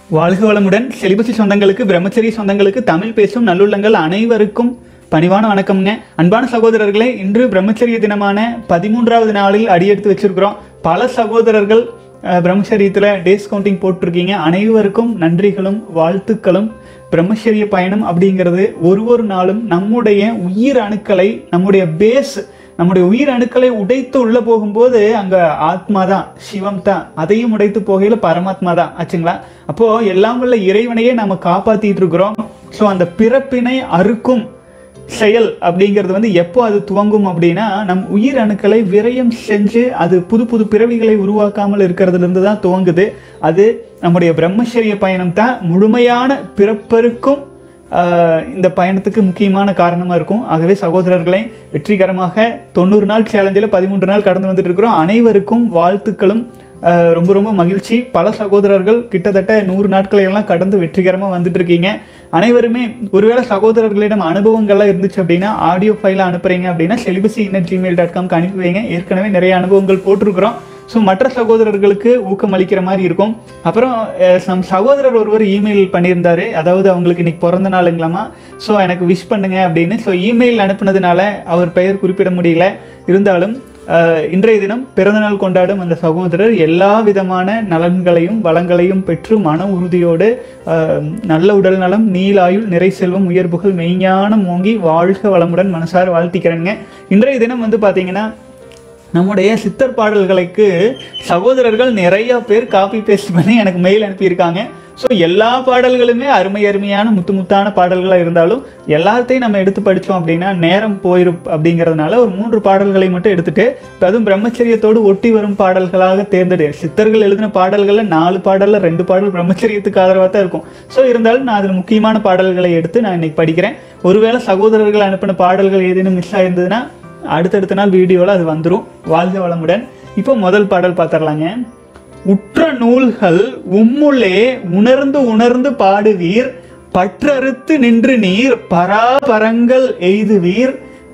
வாழ்க வளமுடன் செலிபசி சொந்தங்களுக்கு பிரம்மச்சரிய சொந்தங்களுக்கு தமிழ் பேசும் நல்லுள்ளங்கள் அனைவருக்கும் பணிவான வணக்கம்ங்க அன்பான சகோதரர்களே இன்று பிரம்மச்சரிய தினமான பதிமூன்றாவது நாளில் அடியெடுத்து வச்சிருக்கிறோம் பல சகோதரர்கள் அஹ், பிரம்மச்சரியத்தில் டேஸ் கவுண்டிங் போட்டிருக்கீங்க அனைவருக்கும் நன்றிகளும் வாழ்த்துக்களும் பிரம்மச்சரிய பயணம் அப்படிங்கிறது ஒரு ஒரு நாளும் நம்முடைய உயிர் அணுக்களை நம்முடைய பேஸ் நம்முடைய உயிர் அணுக்களை உடைத்து உள்ள போகும்போது அங்க ஆத்மா தான் சிவம் தான் அதையும் உடைத்து போகையில பரமாத்மா தான் ஆச்சுங்களா அப்போ எல்லாம் வல்ல இறைவனையே நம்ம காப்பாத்திட்டு இருக்கிறோம் ஸோ அந்த பிறப்பினை அறுக்கும் செயல் அப்படிங்கிறது வந்து எப்போ அது துவங்கும் அப்படின்னா நம் உயிர் அணுக்களை விரயம் செஞ்சு அது புது புது பிறவிகளை உருவாக்காமல் இருக்கிறதுல இருந்து தான் துவங்குது அது நம்முடைய பிரம்மச்சரிய பயணம் தான் முழுமையான பிறப்பருக்கும் ஆஹ் இந்த பயணத்துக்கு முக்கியமான காரணமாக இருக்கும் ஆகவே சகோதரர்களை வெற்றிகரமாக தொண்ணூறு நாள் சேலஞ்சில் பதிமூன்று நாள் கடந்து வந்துட்டு இருக்கிறோம் அனைவருக்கும் வாழ்த்துக்களும் ஆஹ் ரொம்ப ரொம்ப மகிழ்ச்சி பல சகோதரர்கள் கிட்டத்தட்ட நூறு நாட்களை எல்லாம் கடந்து வெற்றிகரமாக வந்துட்டு இருக்கீங்க அனைவருமே ஒருவேளை சகோதரர்களிடம் அனுபவங்கள்லாம் இருந்துச்சு அப்படின்னா ஆடியோ ஃபைலாக அனுப்புறீங்க அப்படின்னா செலிபசி இன்னட் ஜிமெயில் டாட் காம்க்கு அனுப்பி வைங்க ஏற்கனவே நிறைய அனுபவங்கள் போட்டிருக்கிறோம் ஸோ மற்ற சகோதரர்களுக்கு ஊக்கம் அளிக்கிற மாதிரி இருக்கும் அப்புறம் அஹ், நம் சகோதரர் ஒருவர் இமெயில் பண்ணியிருந்தாரு அதாவது அவங்களுக்கு இன்னைக்கு பிறந்த நாளுங்களாமா ஸோ எனக்கு விஷ் பண்ணுங்க அப்படின்னு ஸோ இமெயில் அனுப்புனதுனால அவர் பெயர் குறிப்பிட முடியல இருந்தாலும் அஹ், இன்றைய தினம் பிறந்தநாள் கொண்டாடும் அந்த சகோதரர் எல்லா விதமான நலன்களையும் வளங்களையும் பெற்று மன உறுதியோடு அஹ், நல்ல உடல் நலம் நீலாயுள் நிறை செல்வம் உயர் புகழ் மெய்ஞானம் ஓங்கி வாழ்க வளமுடன் மனசார வாழ்த்திக்கிறேங்க இன்றைய தினம் வந்து பார்த்தீங்கன்னா நம்முடைய சித்தர் பாடல்களுக்கு சகோதரர்கள் நிறைய பேர் காப்பி பேஸ்ட் பண்ணி எனக்கு மெயில் அனுப்பியிருக்காங்க ஸோ எல்லா பாடல்களுமே அருமை அருமையான முத்து முத்தான பாடல்களாக இருந்தாலும் எல்லாத்தையும் நம்ம எடுத்து படித்தோம் அப்படின்னா நேரம் போயிரும் அப்படிங்கிறதுனால ஒரு மூன்று பாடல்களை மட்டும் எடுத்துட்டு இப்ப அதுவும் பிரம்மச்சரியத்தோடு ஒட்டி வரும் பாடல்களாக தேர்ந்தெடு சித்தர்கள் எழுதின பாடல்களில் நாலு பாடலில் ரெண்டு பாடல் பிரம்மச்சரியத்துக்கு ஆதரவாக தான் இருக்கும் ஸோ இருந்தாலும் நான் அதில் முக்கியமான பாடல்களை எடுத்து நான் இன்னைக்கு படிக்கிறேன் ஒருவேளை சகோதரர்கள் அனுப்பின பாடல்கள் ஏதேனும் மிஸ் ஆயிருந்ததுன்னா அடுத்தடுத்த நாள் வீடியோவில் அது வந்துடும் வாழ்க வளமுடன் இப்போ முதல் பாடல் பார்த்துடலாங்க உற்ற நூல்கள் உம்முள்ளே உணர்ந்து உணர்ந்து பாடுவீர் பற்றறுத்து நின்று நீர் பராபரங்கள் எய்துவீர்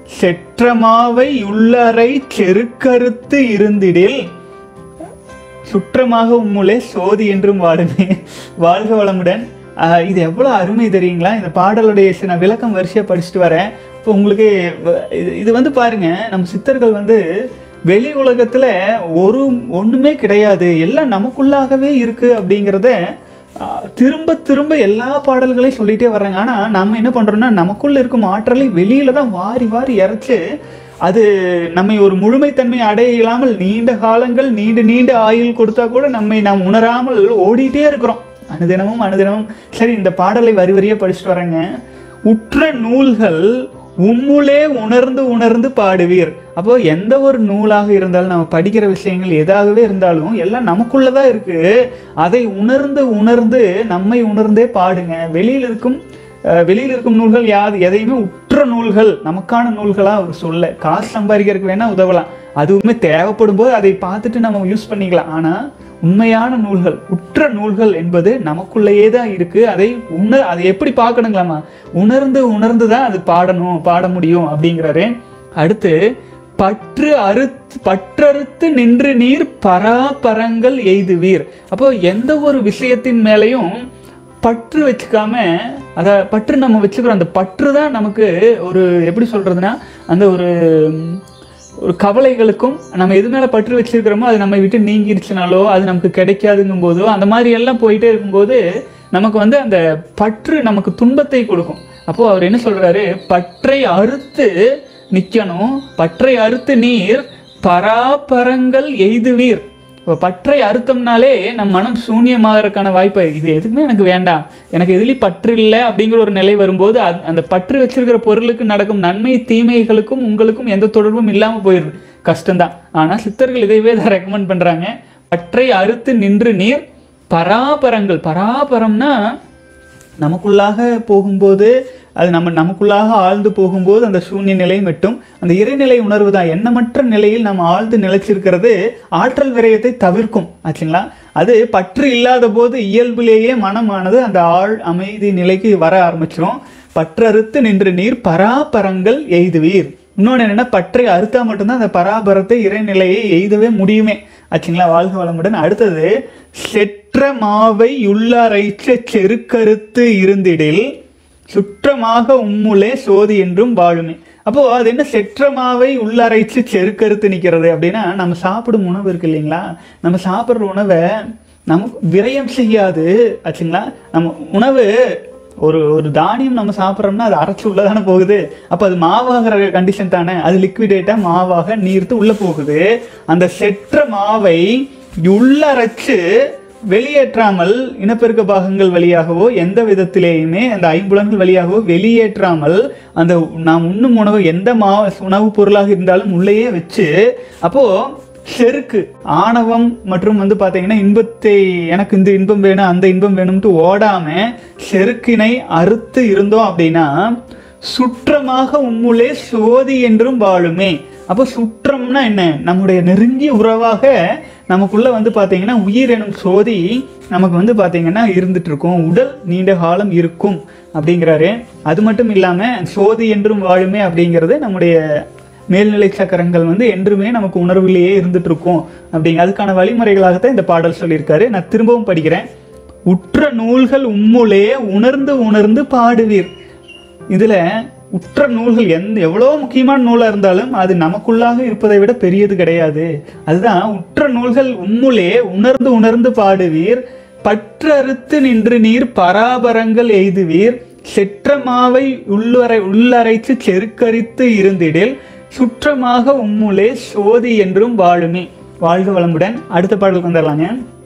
செற்றமாவை உள்ளறை செருக்கறுத்து இருந்திடில் சுற்றமாக உம்முளே சோதி என்றும் வாடுமே வாழ்க வளமுடன் ஆஹ் இது எவ்வளோ அருமை தெரியுங்களா இந்த பாடலுடைய சில விளக்கம் வரிசையாக படிச்சுட்டு வரேன் இப்போ உங்களுக்கு வ- இது- இது வந்து பாருங்க நம்ம சித்தர்கள் வந்து வெளி உலகத்துல ஒரு ஒண்ணுமே கிடையாது எல்லாம் நமக்குள்ளாகவே இருக்கு அப்படிங்கிறத ஆஹ் திரும்ப திரும்ப எல்லா பாடல்களையும் சொல்லிட்டே வர்றாங்க ஆனா நம்ம என்ன பண்றோம்னா நமக்குள்ள இருக்கும் ஆற்றலை வெளியில தான் வாரி வாரி இறைச்சு அது நம்மை ஒரு முழுமைத்தன்மை அடைய இயலாமல் நீண்ட காலங்கள் நீண்ட நீண்ட ஆயுள் கொடுத்தா கூட நம்மை நாம் உணராமல் ஓடிட்டே இருக்கிறோம் அனுதினமும் அனுதினமும் சரி இந்த பாடலை வரி வரியா படிச்சுட்டு வரேங்க உற்ற நூல்கள் உம்முளே உணர்ந்து உணர்ந்து பாடுவீர் அப்போ எந்த ஒரு நூலாக இருந்தாலும் நம்ம படிக்கிற விஷயங்கள் எதாகவே இருந்தாலும் எல்லாம் நமக்குள்ளதான் இருக்கு அதை உணர்ந்து உணர்ந்து நம்மை உணர்ந்தே பாடுங்க வெளியில் இருக்கும் அஹ், வெளியில் இருக்கும் நூல்கள் யாது எதையுமே உற்ற நூல்கள் நமக்கான நூல்களா அவர் சொல்ல காசு சம்பாதிக்கிறதுக்கு வேணா உதவலாம் அதுவுமே தேவைப்படும் போது அதை பார்த்துட்டு நம்ம யூஸ் பண்ணிக்கலாம் ஆனா உண்மையான நூல்கள் உற்ற நூல்கள் என்பது நமக்குள்ளேயே தான் இருக்கு அதை உண அதை எப்படி பார்க்கணுங்களாமா உணர்ந்து உணர்ந்து தான் அது பாடணும் பாட முடியும் அப்படிங்கிறாரு அடுத்து பற்று அறுத்து பற்றறுத்து நின்று நீர் பராபரங்கள் எய்துவீர் அப்போ எந்த ஒரு விஷயத்தின் மேலையும் பற்று வச்சுக்காம அத பற்று நம்ம வச்சுக்கிறோம் அந்த பற்று தான் நமக்கு ஒரு எப்படி சொல்றதுன்னா அந்த ஒரு ம், ஒரு கவலைகளுக்கும் நம்ம எது மேல பற்று வச்சிருக்கிறோமோ அது நம்மை விட்டு நீங்கிருச்சுனாலோ அது நமக்கு கிடைக்காதுங்கும் போதோ அந்த மாதிரி எல்லாம் போயிட்டே இருக்கும்போது நமக்கு வந்து அந்த பற்று நமக்கு துன்பத்தை கொடுக்கும் அப்போ அவர் என்ன சொல்றாரு பற்றை அறுத்து நிக்கணும் பற்றை அறுத்து நீர் பராபரங்கள் எய்துவீர் இப்போ பற்றை அறுத்தோம்னாலே நம் மனம் சூன்யமாகறதுக்கான வாய்ப்பு இது எதுவுமே எனக்கு வேண்டாம் எனக்கு எதுலேயும் பற்று இல்லை அப்படிங்கிற ஒரு நிலை வரும்போது அது- அந்த பற்று வச்சிருக்கிற பொருளுக்கு நடக்கும் நன்மை தீமைகளுக்கும் உங்களுக்கும் எந்த தொடர்பும் இல்லாமல் போயிடுது கஷ்டம்தான் ஆனால் சித்தர்கள் இதைவே தான் ரெக்கமெண்ட் பண்ணுறாங்க பற்றை அறுத்து நின்று நீர் பராபரங்கள் பராபரம்னா நமக்குள்ளாக போகும்போது அது நம்ம நமக்குள்ளாக ஆழ்ந்து போகும்போது அந்த சூன்ய நிலை மட்டும் அந்த இறைநிலை உணர்வு தான் எண்ணமற்ற நிலையில் நம்ம ஆழ்ந்து நிலைச்சிருக்கிறது ஆற்றல் விரயத்தை தவிர்க்கும் ஆச்சுங்களா அது பற்று இல்லாத போது இயல்பிலேயே மனமானது அந்த ஆழ் அமைதி நிலைக்கு வர ஆரம்பிச்சிரும் பற்றறுத்து நின்று நீர் பராபரங்கள் எய்துவீர் இன்னொன்று என்னன்னா பற்றை அறுத்தா மட்டும்தான் அந்த பராபரத்தை இறைநிலையை எய்தவே முடியுமே ஆச்சுங்களா வாழ்க வளமுடன் அடுத்தது செற்ற மாவை உள்ளரைச்ச செருக்கறுத்து இருந்திடில் சுற்றமாக உம்முலே சோதி என்றும் வாழுமே அப்போ அது என்ன செற்றமாவை உள்ளரைச்சு செருக்கறுத்து நிற்கிறது அப்படின்னா நம்ம சாப்பிடும் உணவு இருக்கு இல்லைங்களா நம்ம சாப்பிட்ற உணவை நமக்கு விரயம் செய்யாது ஆச்சுங்களா நம்ம உணவு ஒரு ஒரு தானியம் நம்ம சாப்பிட்றோம்னா அது அரைச்சு உள்ள தானே போகுது அப்போ அது மாவாகிற கண்டிஷன் தானே அது லிக்விடேட்டாக மாவாக நீர்த்து உள்ளே போகுது அந்த செற்ற மாவை உள்ளரைச்சு வெளியேற்றாமல் இனப்பெருக்க பாகங்கள் வழியாகவோ எந்த விதத்திலேயுமே அந்த ஐம்புலன்கள் வழியாகவோ வெளியேற்றாமல் அந்த நாம் உண்ணும் உணவு எந்த மா உணவுப் பொருளாக இருந்தாலும் உள்ளேயே வச்சு அப்போ செருக்கு ஆணவம் மற்றும் வந்து பார்த்தீங்கன்னா இன்பத்தை எனக்கு இந்த இன்பம் வேணும் அந்த இன்பம் வேணும்ட்டு ஓடாம செருக்கினை அறுத்து இருந்தோம் அப்படின்னா சுற்றமாக உம்முளே சோதி என்றும் வாழுமே அப்போ சுற்றம்னா என்ன நம்முடைய நெருங்கிய உறவாக நமக்குள்ள வந்து பார்த்தீங்கன்னா உயிர் எனும் சோதி நமக்கு வந்து பார்த்தீங்கன்னா இருந்துட்டு இருக்கும் உடல் நீண்ட காலம் இருக்கும் அப்படிங்கிறாரு அது மட்டும் இல்லாமல் சோதி என்றும் வாழுமே அப்படிங்கிறது நம்முடைய மேல்நிலை சக்கரங்கள் வந்து என்றுமே நமக்கு உணர்விலேயே இருந்துட்டு இருக்கும் அப்படிங்க அதுக்கான வழிமுறைகளாகத்தான் இந்த பாடல் சொல்லியிருக்காரு நான் திரும்பவும் படிக்கிறேன் உற்ற நூல்கள் உம்முலே உணர்ந்து உணர்ந்து பாடுவீர் இதுல உற்ற நூல்கள் எந்த எவ்வளோ முக்கியமான நூலா இருந்தாலும் அது நமக்குள்ளாக இருப்பதை விட பெரியது கிடையாது அதுதான் உற்ற நூல்கள் உம்முலே உணர்ந்து உணர்ந்து பாடுவீர் பற்றறுத்து நின்று நீர் பராபரங்கள் எய்துவீர் செற்றமாவை உள்ளரை உள்ளரைச்சு செருக்கரித்து இருந்திடில் சுற்றமாக உம்முலே சோதி என்றும் வாழுமே வாழ்க வளமுடன் அடுத்த பாடலுக்கு வந்துடலாங்க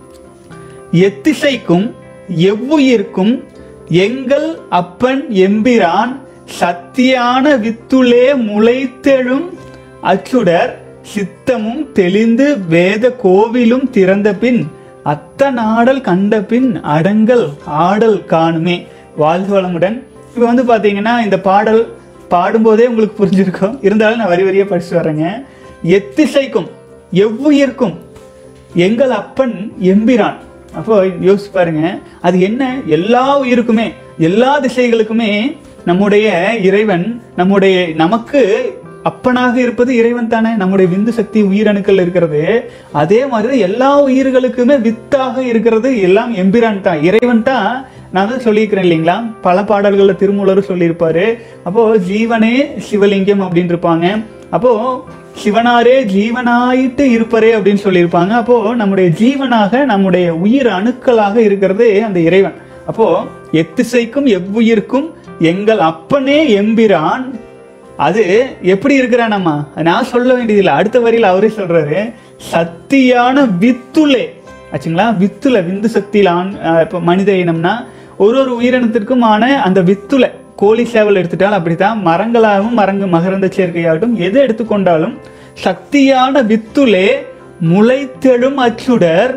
எத்திசைக்கும் எவ்வுயிர்க்கும் எங்கள் அப்பன் எம்பிரான் சத்தியான வித்துளே முளைத்தெழும் அச்சுடர் சித்தமும் தெளிந்து வேத கோவிலும் திறந்த பின் அத்த நாடல் கண்ட பின் அடங்கல் ஆடல் காணுமே வாழ்க வளமுடன் இப்போ வந்து பார்த்தீங்கன்னா இந்த பாடல் பாடும்போதே உங்களுக்கு புரிஞ்சிருக்கும் இருந்தாலும் நான் வரி வரியாக படிச்சு வரேங்க எத்திசைக்கும் எவ்வுயிர்க்கும் எங்கள் அப்பன் எம்பிரான் அப்போ யோசிச்சு பாருங்க அது என்ன எல்லா உயிருக்குமே எல்லா திசைகளுக்குமே நம்முடைய இறைவன் நம்முடைய நமக்கு அப்பனாக இருப்பது இறைவன் தானே நம்முடைய விந்து சக்தி உயிரணுக்கள் இருக்கிறது அதே மாதிரி எல்லா உயிர்களுக்குமே வித்தாக இருக்கிறது எல்லாம் எம்பிரான் தான் இறைவன் தான் நான் தான் சொல்லியிருக்கிறேன் இல்லைங்களா பல பாடல்களில் திருமூலரும் சொல்லியிருப்பாரு அப்போ ஜீவனே சிவலிங்கம் அப்படின்னு இருப்பாங்க அப்போ சிவனாரே ஜீவனாயிட்டு இருப்பரே அப்படின்னு சொல்லியிருப்பாங்க அப்போ நம்முடைய ஜீவனாக நம்முடைய உயிர் அணுக்களாக இருக்கிறது அந்த இறைவன் அப்போ எத்திசைக்கும் எவ்வுயிர்க்கும் எங்கள் அப்பனே எம்பிரான் அது எப்படி இருக்கிறானம்மா நான் சொல்ல வேண்டியதில்லை அடுத்த வரியில் அவரே சொல்றாரு சத்தியான வித்துலே ஆச்சுங்களா வித்துல விந்து சக்தியில் ஆண் அஹ் இப்போ மனித இனம்னா ஒரு ஒரு உயிரினத்திற்குமான அந்த வித்துல கோழி சேவல் எடுத்துட்டாலும் அப்படித்தான் மரங்களாகவும் மரங்கு மகரந்த சேர்க்கையாகட்டும் எதை எடுத்துக்கொண்டாலும் சக்தியான வித்துலே முளைத்தெழும் அச்சுடர்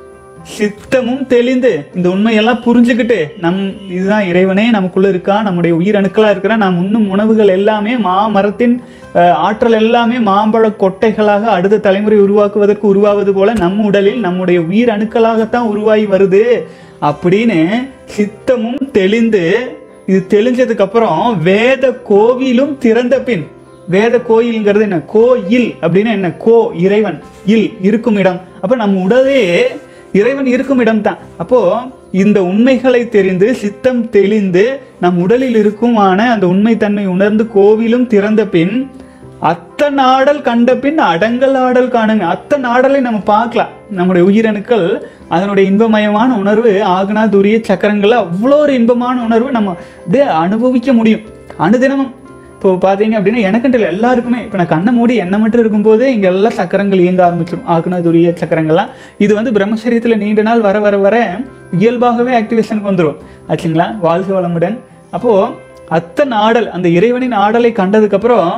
சித்தமும் தெளிந்து இந்த உண்மையெல்லாம் புரிஞ்சுக்கிட்டு நம் இதுதான் இறைவனே நமக்குள்ள இருக்கா நம்முடைய உயிரணுக்களா இருக்கிற நாம் உண்ணும் உணவுகள் எல்லாமே மாமரத்தின் அஹ், ஆற்றல் எல்லாமே மாம்பழ கொட்டைகளாக அடுத்த தலைமுறை உருவாக்குவதற்கு உருவாவது போல நம் உடலில் நம்முடைய உயிர் அணுக்களாகத்தான் உருவாகி வருது அப்படின்னு சித்தமும் தெளிந்து இது தெளிஞ்சதுக்கு அப்புறம் வேத கோவிலும் திறந்த பின் வேத கோயில்ங்கிறது என்ன கோயில் அப்படின்னா என்ன கோ இறைவன் இல் இருக்கும் இடம் அப்ப நம்ம உடலே இறைவன் இருக்கும் இடம் தான் அப்போ இந்த உண்மைகளை தெரிந்து சித்தம் தெளிந்து நம் உடலில் இருக்குமான அந்த உண்மைத்தன்மை உணர்ந்து கோவிலும் திறந்த பின் அத்த நாடல் கண்ட பின் அடங்கல் ஆடல் காணுங்க அத்த நாடலை நம்ம பார்க்கலாம் நம்முடைய உயிரணுக்கள் அதனுடைய இன்பமயமான உணர்வு ஆகனா துரிய சக்கரங்கள்ல அவ்வளோ ஒரு இன்பமான உணர்வு நம்ம அப்படியே அனுபவிக்க முடியும் அனுதினமும் இப்போ பார்த்தீங்க அப்படின்னா எனக்குன்ட்டு இல்லை எல்லாருக்குமே இப்போ நான் கண்ணை மூடி எண்ணெய் மட்டும் இருக்கும்போதே இங்கே எல்லாம் சக்கரங்கள் இயங்க ஆரம்பிச்சிடும் ஆகுனா துரிய சக்கரங்கள்லாம் இது வந்து பிரம்மச்சரியத்தில் நீண்ட நாள் வர வர வர இயல்பாகவே ஆக்டிவேஷனுக்கு வந்துடும் ஆச்சுங்களா வாழ்க வளமுடன் அப்போது அத்த நாடல் அந்த இறைவனின் ஆடலை கண்டதுக்கப்புறம்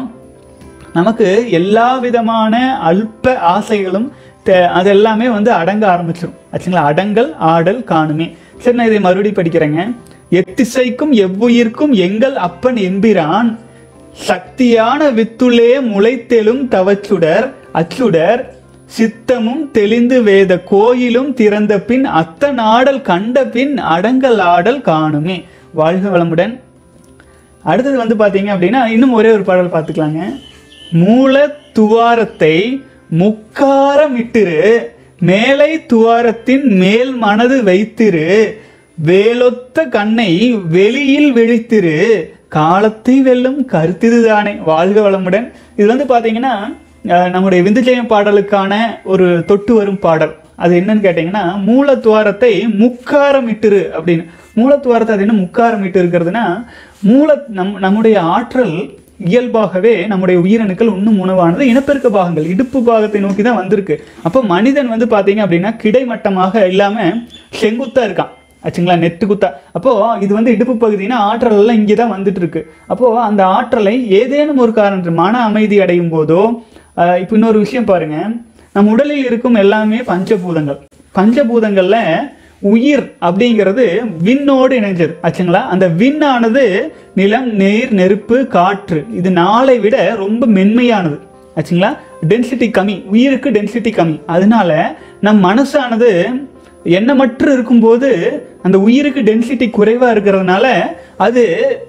நமக்கு எல்லா விதமான அல்ப ஆசைகளும் தே- அது எல்லாமே வந்து அடங்க ஆரம்பிச்சிடும் ஆச்சுங்களா அடங்கல் ஆடல் காணுமே சரி நான் இதை மறுபடியும் படிக்கிறேங்க எத்திசைக்கும் எவ்வுயிர்க்கும் எங்கள் அப்பன் எம்பிரான் சக்தியான வித்துளே முளைத்தெழும் தவச்சுடர் அச்சுடர் சித்தமும் தெளிந்து வேத கோயிலும் திறந்த பின் அத்த நாடல் கண்ட பின் அடங்கல் ஆடல் காணுமே வாழ்க வளமுடன் அடுத்தது வந்து பார்த்தீங்க அப்படின்னா இன்னும் ஒரே ஒரு பாடல் பார்த்துக்கலாங்க மூல துவாரத்தை முக்காரம் இட்டிரு மேலை துவாரத்தின் மேல் மனது வைத்திரு வேலொத்த கண்ணை வெளியில் விழித்திரு காலத்தை வெல்லும் கருத்திதுதானே வாழ்க வளமுடன் இது வந்து பாத்தீங்கன்னா அஹ், நம்முடைய விந்துஜெயம் பாடலுக்கான ஒரு தொட்டு வரும் பாடல் அது என்னன்னு கேட்டிங்கன்னா மூலத்துவாரத்தை முக்காரம் இட்டுரு அப்படின்னு மூலத்துவாரத்தை அது என்ன முக்காரம் இட்டு இருக்கிறதுனா மூல நம் நம்முடைய ஆற்றல் இயல்பாகவே நம்முடைய உயிரணுக்கள் இன்னும் உணவானது இனப்பெருக்க பாகங்கள் இடுப்பு பாகத்தை நோக்கி தான் வந்திருக்கு அப்போ மனிதன் வந்து பார்த்தீங்க அப்படின்னா கிடைமட்டமாக இல்லாமல் செங்குத்தா இருக்கான் ஆச்சுங்களா நெட்டு குத்தா அப்போ இது வந்து இடுப்பு பகுதினா ஆற்றல் எல்லாம் இங்கே தான் வந்துட்டு இருக்கு அப்போ அந்த ஆற்றலை ஏதேனும் ஒரு காரணம் மன அமைதி அடையும் போதோ ஆஹ் இப்போ இன்னொரு விஷயம் பாருங்க நம் உடலில் இருக்கும் எல்லாமே பஞ்சபூதங்கள் பஞ்சபூதங்கள்ல உயிர் அப்படிங்கிறது விண்ணோடு இணைஞ்சது ஆச்சுங்களா அந்த விண்ணானது நிலம் நீர் நெருப்பு காற்று இது நாளை விட ரொம்ப மென்மையானது ஆச்சுங்களா டென்சிட்டி கம்மி உயிருக்கு டென்சிட்டி கம்மி அதனால நம் மனசானது எண்ணமற்று இருக்கும்போது அந்த உயிருக்கு டென்சிட்டி குறைவா இருக்கிறதுனால அது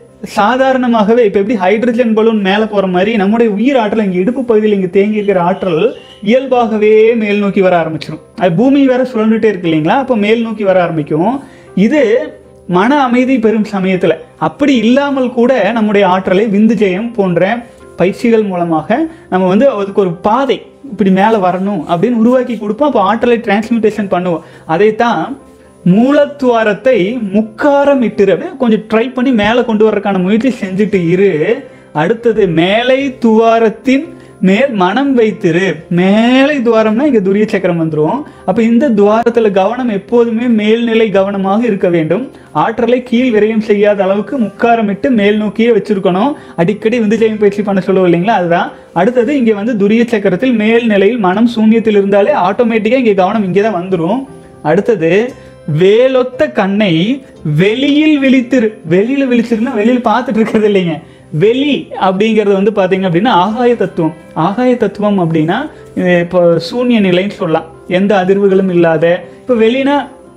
சாதாரணமாகவே இப்போ எப்படி ஹைட்ரஜன் பலூன் மேலே போகிற மாதிரி நம்முடைய உயிர் ஆற்றல் இங்கே இடுப்பு பகுதியில் இங்கே தேங்கி இருக்கிற ஆற்றல் இயல்பாகவே மேல் நோக்கி வர ஆரம்பிச்சிடும் அது பூமி வேற சுழண்டுட்டே இருக்கு இல்லைங்களா அப்போ மேல் நோக்கி வர ஆரம்பிக்கும் இது மன அமைதி பெறும் சமயத்தில் அப்படி இல்லாமல் கூட நம்முடைய ஆற்றலை விந்து ஜெயம் போன்ற பயிற்சிகள் மூலமாக நம்ம வந்து அதுக்கு ஒரு பாதை இப்படி மேலே வரணும் அப்படின்னு உருவாக்கி கொடுப்போம் அப்போ ஆற்றலை டிரான்ஸ்மிட்டேஷன் பண்ணுவோம் அதைத்தான் மூலத்துவாரத்தை முக்காரம் இட்டுரு அப்படியே கொஞ்சம் ட்ரை பண்ணி மேலே கொண்டு வர்றதுக்கான முயற்சி செஞ்சுட்டு இரு அடுத்தது மேலை துவாரத்தின் மேல் மனம் வைத்திரு மேலை துவாரம்னா இங்க துரிய சக்கரம் வந்துரும் அப்ப இந்த துவாரத்துல கவனம் எப்போதுமே மேல்நிலை கவனமாக இருக்க வேண்டும் ஆற்றலை கீழ் விரயம் செய்யாத அளவுக்கு முக்காரமிட்டு மேல் நோக்கியே வச்சிருக்கணும் அடிக்கடி விந்துஜயம் பயிற்சி பண்ண சொல்லுவோம் இல்லைங்களா அதுதான் அடுத்தது இங்க வந்து துரிய சக்கரத்தில் மேல் நிலையில் மனம் சூன்யத்தில் இருந்தாலே ஆட்டோமேட்டிக்கா இங்க கவனம் இங்கே தான் வந்துரும் அடுத்தது வேலொத்த கண்ணை வெளியில் விழித்திரு வெளியில விழிச்சிருந்தா வெளியில பார்த்துட்டு இருக்கிறது இல்லைங்க வெளி அப்படிங்கிறது வந்து பாத்தீங்க அப்படின்னா ஆகாய தத்துவம் ஆகாய தத்துவம் அப்படின்னா இது இப்போ சூன்ய நிலைன்னு சொல்லலாம் எந்த அதிர்வுகளும் இல்லாத இப்போ வெளினா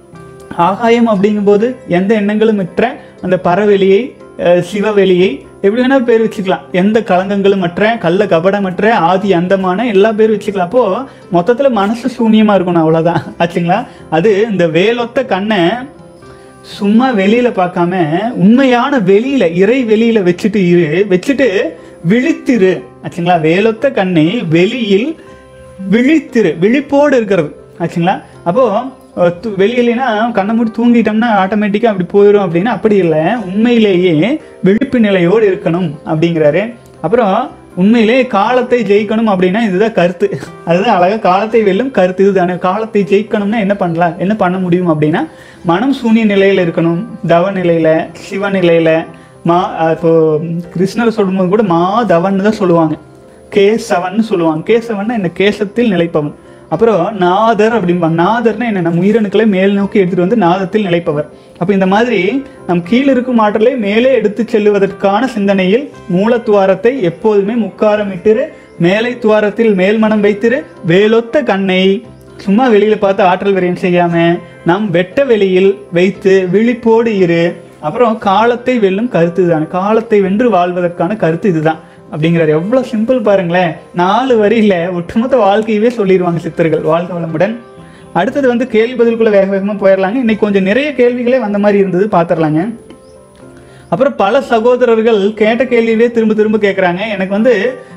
ஆகாயம் அப்படிங்கும்போது எந்த எண்ணங்களும் அற்ற அந்த பறவெளியை அஹ், சிவவெளியை எப்படி வேணா பேர் வச்சுக்கலாம் எந்த களங்கங்களும் அற்ற கள்ள கபடமற்ற ஆதி அந்தமான எல்லா பேர் வச்சுக்கலாம் அப்போ மொத்தத்துல மனசு சூன்யமா இருக்கணும் அவ்வளவுதான் ஆச்சுங்களா அது இந்த வேலொத்த கண்ணை சும்மா வெளியில பார்க்காம உண்மையான வெளியில இறை வெளியில வச்சுட்டு இரு வச்சுட்டு விழித்திரு ஆச்சுங்களா வேலொத்த கண்ணை வெளியில் விழித்திரு விழிப்போடு இருக்கிறது ஆச்சுங்களா அப்போ அஹ், து- வெளியிலனா கண்ணை மூடி தூங்கிட்டோம்னா ஆட்டோமேட்டிக்காக அப்படி போயிடும் அப்படின்னா அப்படி இல்லை உண்மையிலேயே விழிப்பு நிலையோடு இருக்கணும் அப்படிங்கிறாரு அப்புறம் உண்மையிலே காலத்தை ஜெயிக்கணும் அப்படின்னா இதுதான் கருத்து அதுதான் அழகா காலத்தை வெல்லும் கருத்து இதுதானே காலத்தை ஜெயிக்கணும்னா என்ன பண்ணலாம் என்ன பண்ண முடியும் அப்படின்னா மனம் சூன்ய நிலையில இருக்கணும் தவ நிலையில சிவ நிலையில மா அஹ் இப்போ கிருஷ்ணர் சொல்லும்போது கூட மா தவன்னு தான் சொல்லுவாங்க கேசவன் சொல்லுவாங்க கேசவன்னா என்ன கேசத்தில் நிலைப்பவன் அப்புறம் நாதர் அப்படிம்பாங்க நாதர்னா என்ன நம்ம உயிரணுக்களை மேல் நோக்கி எடுத்துட்டு வந்து நாதத்தில் நிலைப்பவர் அப்போ இந்த மாதிரி நம் கீழ் இருக்கும் ஆற்றலை மேலே எடுத்து செல்லுவதற்கான சிந்தனையில் மூலத்துவாரத்தை எப்போதுமே முக்காரமிட்டிரு மேலை துவாரத்தில் மேல் மனம் வைத்திரு வேலொத்த கண்ணை சும்மா வெளியில பார்த்து ஆற்றல் விரயம் செய்யாம நம் வெட்ட வெளியில் வைத்து விழிப்போடு இரு அப்புறம் காலத்தை வெல்லும் கருத்து இதுதான் காலத்தை வென்று வாழ்வதற்கான கருத்து இதுதான் அப்படிங்கிறார் எவ்வளவு சிம்பிள் பாருங்களேன் நாலு வரியில ஒட்டுமொத்த வாழ்க்கையவே சொல்லிடுவாங்க சித்தர்கள் வாழ்க வளமுடன் அடுத்தது வந்து கேள்வி பதிலுக்குள்ள வேக வேகமா போயிடலாங்க இன்னைக்கு கொஞ்சம் நிறைய கேள்விகளே வந்த மாதிரி இருந்தது பார்த்துடலாங்க அப்புறம் பல சகோதரர்கள் கேட்ட கேள்வியே திரும்ப திரும்ப கேட்குறாங்க எனக்கு வந்து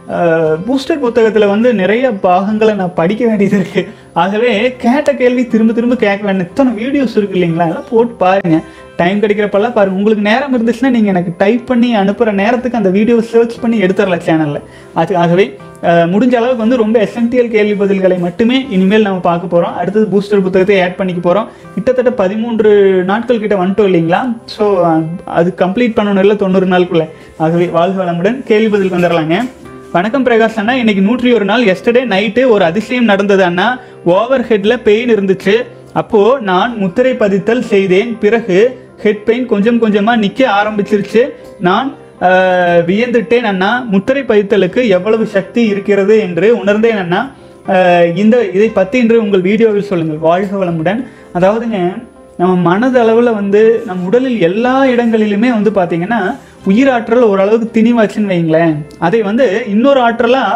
பூஸ்டர் புத்தகத்தில் வந்து நிறைய பாகங்களை நான் படிக்க வேண்டியது இருக்கு ஆகவே கேட்ட கேள்வி திரும்ப திரும்ப கேட்க வேண்டாம் இத்தனை வீடியோஸ் இருக்கு இல்லைங்களா அதெல்லாம் போட்டு பாருங்க டைம் கிடைக்கிறப்பெல்லாம் பாருங்க உங்களுக்கு நேரம் இருந்துச்சுன்னா நீங்கள் எனக்கு டைப் பண்ணி அனுப்புகிற நேரத்துக்கு அந்த வீடியோ சர்ச் பண்ணி எடுத்துடலாம் சேனலில் அது ஆகவே அஹ், முடிஞ்ச அளவுக்கு வந்து ரொம்ப எசென்டியல் கேள்வி பதில்களை மட்டுமே இனிமேல் நம்ம பார்க்க போகிறோம் அடுத்தது பூஸ்டர் புத்தகத்தை ஆட் பண்ணிக்க போகிறோம் கிட்டத்தட்ட பதிமூன்று நாட்கள் கிட்ட வந்துட்டோம் இல்லைங்களா ஸோ அது கம்ப்ளீட் பண்ணணும் இல்லை தொண்ணூறு நாளுக்குள்ள ஆகவே வாழ்க வளமுடன் கேள்வி பதிலுக்கு வந்துடலாங்க வணக்கம் பிரகாஷ் அண்ணா இன்னைக்கு நூற்றி ஒரு நாள் எஸ்டர்டே நைட்டு ஒரு அதிசயம் நடந்தது அண்ணா ஓவர் ஹெட்ல பெயின் இருந்துச்சு அப்போ நான் முத்திரை பதித்தல் செய்தேன் பிறகு ஹெட் பெயின் கொஞ்சம் கொஞ்சமா நிக்க ஆரம்பிச்சிருச்சு நான் ஆஹ், வியந்துட்டேன் அண்ணா முத்திரை பதித்தலுக்கு எவ்வளவு சக்தி இருக்கிறது என்று உணர்ந்தேன் அண்ணா ஆஹ், இந்த இதை பத்தி இன்று உங்கள் வீடியோவில் சொல்லுங்கள் வாழ்க வளமுடன் அதாவதுங்க நம்ம மனதளவில் வந்து நம் உடலில் எல்லா இடங்களிலுமே வந்து பார்த்தீங்கன்னா உயிராற்றல் ஓரளவுக்கு திணிவாச்சுன்னு வைங்களேன் அதை வந்து இன்னொரு ஆற்றலாக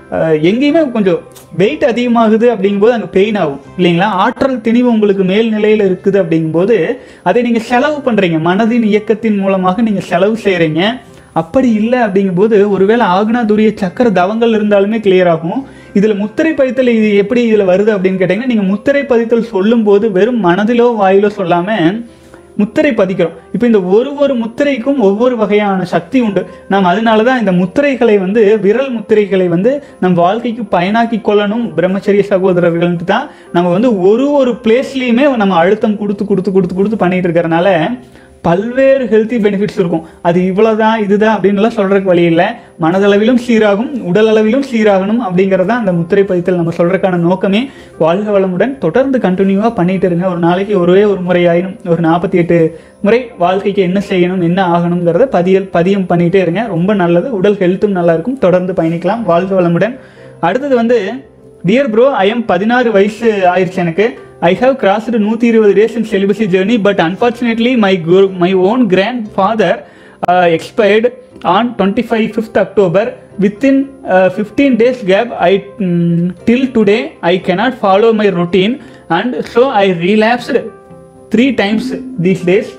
அஹ், எங்கேயுமே கொஞ்சம் வெயிட் அதிகமாகுது அப்படிங்கும்போது அங்கே பெயின் ஆகும் இல்லைங்களா ஆற்றல் திணிவு உங்களுக்கு மேல் நிலையில் இருக்குது அப்படிங்கும்போது அதை நீங்கள் செலவு பண்ணுறீங்க மனதின் இயக்கத்தின் மூலமாக நீங்கள் செலவு செய்கிறீங்க அப்படி இல்லை அப்படிங்கும்போது ஒருவேளை ஆகுனா துரிய சக்கர தவங்கள் இருந்தாலுமே கிளியர் ஆகும் இதில் முத்திரை பதித்தல் இது எப்படி இதில் வருது அப்படின்னு கேட்டிங்கன்னா நீங்கள் முத்திரை பதித்தல் சொல்லும்போது வெறும் மனதிலோ வாயிலோ சொல்லாமல் முத்திரை பதிக்கிறோம் இப்போ இந்த ஒரு ஒரு முத்திரைக்கும் ஒவ்வொரு வகையான சக்தி உண்டு நாம் அதனால தான் இந்த முத்திரைகளை வந்து விரல் முத்திரைகளை வந்து நம் வாழ்க்கைக்கு பயனாக்கி கொள்ளணும் பிரம்மச்சரிய சகோதரர்கள்ட்டு தான் நம்ம வந்து ஒரு ஒரு பிளேஸ்லையுமே நம்ம அழுத்தம் கொடுத்து கொடுத்து கொடுத்து கொடுத்து பண்ணிட்டு இருக்கிறனால பல்வேறு ஹெல்த்தி பெனிஃபிட்ஸ் இருக்கும் அது இவ்வளவுதான் இதுதான் அப்படின்னுலாம் சொல்றதுக்கு வழி இல்லை மனதளவிலும் சீராகும் உடல் அளவிலும் சீராகணும் அப்படிங்கிறது தான் அந்த முத்திரை பதித்தல் நம்ம சொல்றதுக்கான நோக்கமே வாழ்க வளமுடன் தொடர்ந்து கண்டினியூவாக பண்ணிட்டு இருங்க ஒரு நாளைக்கு ஒரே ஒரு முறை ஆயினும் ஒரு நாற்பத்தி எட்டு முறை வாழ்க்கைக்கு என்ன செய்யணும் என்ன ஆகணுங்கிறத பதியல் பதியம் பண்ணிட்டே இருங்க ரொம்ப நல்லது உடல் ஹெல்த்தும் நல்லா இருக்கும் தொடர்ந்து பயணிக்கலாம் வாழ்க வளமுடன் அடுத்தது வந்து டியர் ப்ரோ ஐ எம் பதினாறு வயசு ஆயிடுச்சு எனக்கு ஐ ஹவ் கிராஸ்டு நூற்றி இருபது days in celibacy journey but unfortunately my guru my own grandfather expired on twenty five fifth October within fifteen days gap I till today I cannot follow my routine and so I relapsed three times these days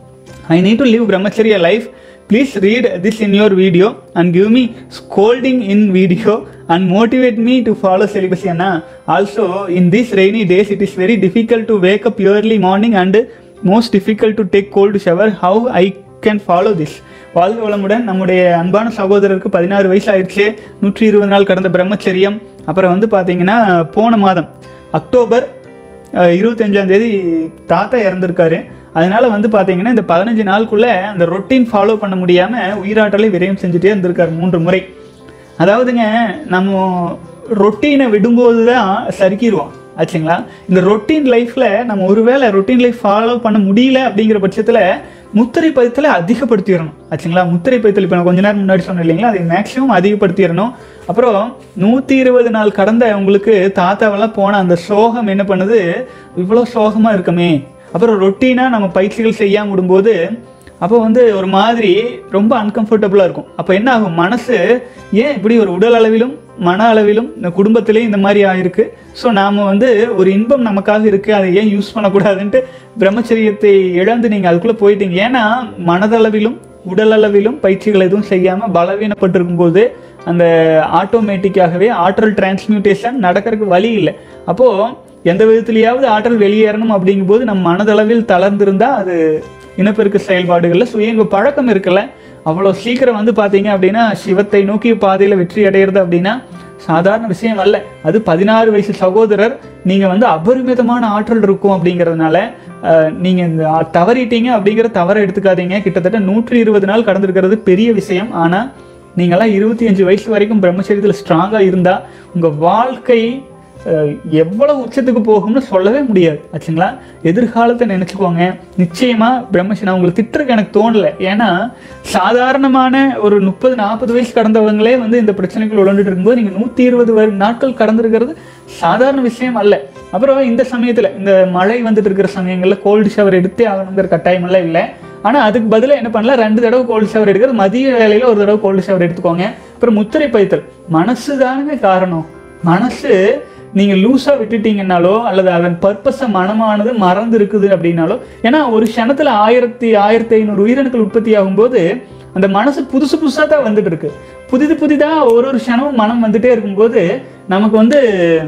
I need to live brahmacharya life. Please read this in your video and give me scolding in video and motivate me to follow celibacy. Anna. Also, in these rainy days, it is very difficult to wake up early morning and most difficult to take cold shower. How I can follow this? வாழ்க வளமுடன் நம்முடைய அன்பான சகோதரருக்கு பதினாறு வயசு ஆயிடுச்சு நூற்றி இருபது நாள் கடந்த பிரம்மச்சரியம் அப்புறம் வந்து பார்த்தீங்கன்னா போன மாதம் அக்டோபர் அஹ் இருபத்தஞ்சாம் தேதி தாத்தா இறந்திருக்காரு அதனால வந்து பாத்தீங்கன்னா இந்த பதினஞ்சு நாளுக்குள்ள அந்த ரொட்டீன் ஃபாலோ பண்ண முடியாம உயிராற்றலை விரயம் செஞ்சுட்டே இருந்திருக்காரு மூன்று முறை அதாவதுங்க நம்ம ரொட்டீனை விடும்போது தான் சறுக்கிடுவோம் ஆச்சுங்களா இந்த ரொட்டீன் லைஃப்ல நம்ம ஒருவேளை ரொட்டீன் லைஃப் ஃபாலோ பண்ண முடியல அப்படிங்கிற பட்சத்துல முத்திரை பதித்தலை அதிகப்படுத்திடணும் ஆச்சுங்களா முத்திரை பதித்தல் இப்போ நான் கொஞ்ச நேரம் முன்னாடி சொன்னேன் இல்லைங்களா அதை மேக்ஸிமம் அதிகப்படுத்திடணும் அப்புறம் நூற்றி இருபது நாள் கடந்த உங்களுக்கு தாத்தாவெல்லாம் போன அந்த சோகம் என்ன பண்ணுது இவ்வளோ சோகமாக இருக்குமே அப்புறம் ரொட்டீனாக நம்ம பயிற்சிகள் செய்யாம விடும்போது அப்போ வந்து ஒரு மாதிரி ரொம்ப அன்கம்ஃபர்டபுளாக இருக்கும் அப்போ என்ன ஆகும் மனசு ஏன் இப்படி ஒரு உடல் அளவிலும் மன அளவிலும் இந்த குடும்பத்திலேயும் இந்த மாதிரி ஆயிருக்கு ஸோ நாம் வந்து ஒரு இன்பம் நமக்காக இருக்குது அதை ஏன் யூஸ் பண்ணக்கூடாதுன்ட்டு பிரம்மச்சரியத்தை இழந்து நீங்கள் அதுக்குள்ளே போயிட்டீங்க ஏன்னா மனதளவிலும் உடல் அளவிலும் பயிற்சிகள் எதுவும் செய்யாமல் பலவீனப்பட்டிருக்கும் போது அந்த ஆட்டோமேட்டிக்காகவே ஆற்றல் டிரான்ஸ்மியூட்டேஷன் நடக்கிறதுக்கு வழி இல்லை அப்போது எந்த விதத்திலேயாவது ஆற்றல் வெளியேறணும் அப்படிங்கும்போது நம்ம மனதளவில் தளர்ந்திருந்தா அது இனப்பெருக்க செயல்பாடுகளில் சுயங்க பழக்கம் இருக்குல்ல அவ்வளோ சீக்கிரம் வந்து பார்த்தீங்க அப்படின்னா சிவத்தை நோக்கிய பாதையில் வெற்றி அடையிறது அப்படின்னா சாதாரண விஷயம் அல்ல அது பதினாறு வயசு சகோதரர் நீங்கள் வந்து அபரிமிதமான ஆற்றல் இருக்கும் அப்படிங்கிறதுனால அஹ், நீங்க இந்த அ- தவறிட்டீங்க அப்படிங்கிற தவறை எடுத்துக்காதீங்க கிட்டத்தட்ட நூற்றி இருபது நாள் கடந்திருக்கிறது பெரிய விஷயம் ஆனால் நீங்களாம் இருபத்தி அஞ்சு வயசு வரைக்கும் பிரம்மச்சரியத்தில் ஸ்ட்ராங்காக இருந்தால் உங்கள் வாழ்க்கை அஹ், எவ்வளவு உச்சத்துக்கு போகும்னு சொல்லவே முடியாது ஆச்சுங்களா எதிர்காலத்தை நினச்சிக்கோங்க நிச்சயமாக பிரம்மச்சி நான் உங்களுக்கு திட்டுறதுக்கு எனக்கு தோணலை ஏன்னா சாதாரணமான ஒரு முப்பது நாற்பது வயசு கடந்தவங்களே வந்து இந்த பிரச்சனைகள் உழந்துட்டு இருக்கும்போது நீங்கள் நூற்றி இருபது வரு நாட்கள் கடந்திருக்கிறது சாதாரண விஷயம் அல்ல அப்புறம் இந்த சமயத்தில் இந்த மழை வந்துட்டு இருக்கிற சமயங்களில் கோல்டு ஷவர் எடுத்தே ஆகணுங்கிற கட்டாயமெல்லாம் இல்லை ஆனால் அதுக்கு பதிலாக என்ன பண்ணலாம் ரெண்டு தடவை கோல்டு ஷவர் எடுக்கிறது மதிய வேலையில் ஒரு தடவை கோல்டு ஷவர் எடுத்துக்கோங்க அப்புறம் முத்திரை பைத்தல் மனசு தானுங்க காரணம் மனசு நீங்கள் லூஸாக விட்டுட்டீங்கன்னாலோ அல்லது அதன் பர்பஸை மனமானது மறந்து இருக்குது அப்படின்னாலோ ஏன்னா ஒரு க்ஷணத்தில் ஆயிரத்தி ஆயிரத்தி ஐநூறு உயிரணுக்கள் உற்பத்தி ஆகும்போது அந்த மனசு புதுசு புதுசாக தான் வந்துட்டு இருக்கு புதிது புதிதாக ஒரு ஒரு க்ஷணமும் மனம் வந்துட்டே இருக்கும்போது நமக்கு வந்து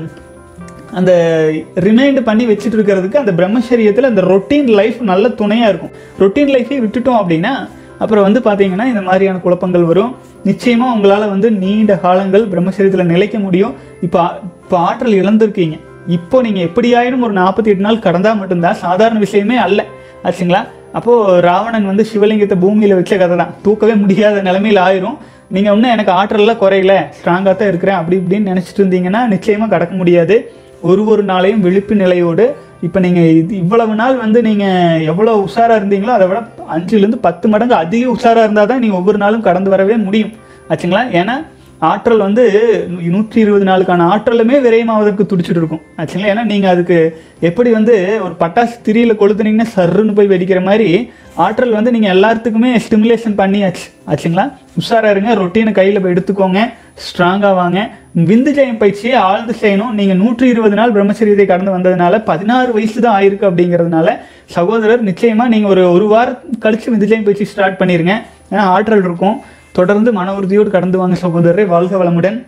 அந்த ரிமைண்ட் பண்ணி வச்சுட்டு இருக்கிறதுக்கு அந்த பிரம்மச்சரியத்தில் அந்த ரொட்டீன் லைஃப் நல்ல துணையாக இருக்கும் ரொட்டீன் லைஃபை விட்டுட்டோம் அப்படின்னா அப்புறம் வந்து பார்த்தீங்கன்னா இந்த மாதிரியான குழப்பங்கள் வரும் நிச்சயமாக உங்களால் வந்து நீண்ட காலங்கள் பிரம்மச்சரியத்தில் நிலைக்க முடியும் இப்போ இப்போ ஆற்றல் இழந்திருக்கீங்க இப்போ நீங்கள் எப்படியாயினும் ஒரு நாற்பத்தி எட்டு நாள் கடந்தால் மட்டும்தான் சாதாரண விஷயமே அல்ல ஆச்சுங்களா அப்போது ராவணன் வந்து சிவலிங்கத்தை பூமியில் வச்ச கதை தான் தூக்கவே முடியாத நிலைமையில் ஆயிரும் நீங்கள் இன்னும் எனக்கு ஆற்றல்லாம் குறையல ஸ்ட்ராங்காக தான் இருக்கிறேன் அப்படி இப்படின்னு நினச்சிட்டு இருந்தீங்கன்னா நிச்சயமாக கடக்க முடியாது ஒரு ஒரு நாளையும் விழிப்பு நிலையோடு இப்போ நீங்கள் இது இவ்வளவு நாள் வந்து நீங்கள் எவ்வளோ உஷாராக இருந்தீங்களோ அதை விட அஞ்சுலேருந்து பத்து மடங்கு அதிக உஷாராக இருந்தால் தான் நீங்கள் ஒவ்வொரு நாளும் கடந்து வரவே முடியும் ஆச்சுங்களா ஏன்னா ஆற்றல் வந்து நூற்றி இருபது நாளுக்கான ஆற்றலுமே விரயமாவதற்கு துடிச்சிட்டு இருக்கும் ஆக்சுவலா ஏன்னா நீங்கள் அதுக்கு எப்படி வந்து ஒரு பட்டாசு திரியில் கொளுத்துனீங்கன்னா சர்ருன்னு போய் வெடிக்கிற மாதிரி ஆற்றல் வந்து நீங்கள் எல்லாத்துக்குமே ஸ்டிமுலேஷன் பண்ணியாச்சு ஆச்சுங்களா உஷாரா இருங்க ரொட்டீனை கையில் போய் எடுத்துக்கோங்க ஸ்ட்ராங்காக வாங்க விந்து ஜெயம் பயிற்சியை ஆழ்ந்து செய்யணும் நீங்கள் நூற்றி இருபது நாள் பிரம்மச்சரியத்தை கடந்து வந்ததுனால பதினாறு வயசு தான் ஆயிருக்கு அப்படிங்கிறதுனால சகோதரர் நிச்சயமாக நீங்கள் ஒரு ஒரு வாரம் கழிச்சு விந்து ஜெயம் பயிற்சி ஸ்டார்ட் பண்ணிருங்க ஏன்னா ஆற்றல் இருக்கும் தொடர்ந்து மன உறுதியோடு கடந்து வாங்க சகோதரரை வாழ்க வளமுடன்